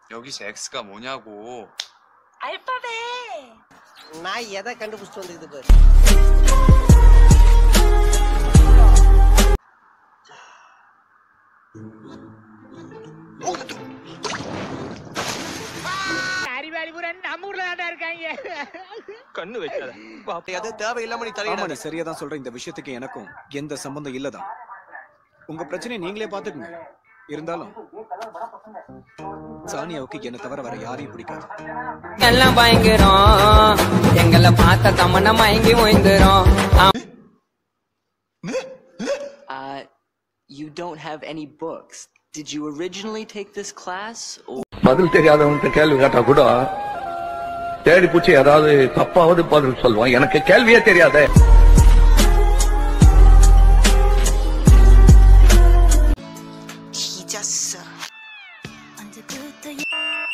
여기서 X가 뭐냐고. 알파벳. நான் எதை கண்டுபிடிச்சிட்டு வந்துக்குது பாரு கண்ணு வைக்காத அது தேவையில்லாம நீ ஆமா தலையிடாத நீ சரியா தான் சொல்ற இந்த விஷயத்துக்கு எனக்கும் எந்த சம்பந்தம் இல்லதான் உங்க பிரச்சனையை நீங்களே பாத்துக்கங்க இருந்தாலும் சானியாவுக்கு என்ன தவிர வேற யாரையும் பிடிக்காது எல்லாம் பயங்கரம் எங்களை பார்த்த தமன மயங்கி ஓய்ந்துரும் Uh, you don't have any books. Did you originally take this class? Or பதில் தெரியாதவன்கிட்ட கேள்வி கேட்டா கூட தேடி பூச்சி ஏதாவது தப்பாவது பதில் சொல்லுவான் எனக்கு கேள்வியே தெரியாதே 뒤졌어. 언제부터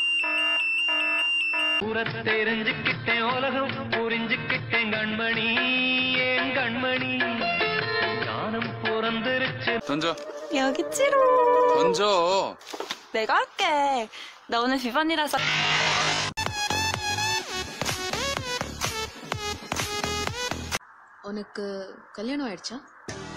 தெரிஞ்சுக்கிட்டேன் உலகம் புரிஞ்சுக்கிட்டேன் கண்மணி ஏன் கண்மணி ஞானம் பிறந்திருச்சு 던져. 여기 찌롱. 던져. 내가 할게. 나 오늘 비번이라서. உனக்கு கல்யாணம் ஆயிடுச்சா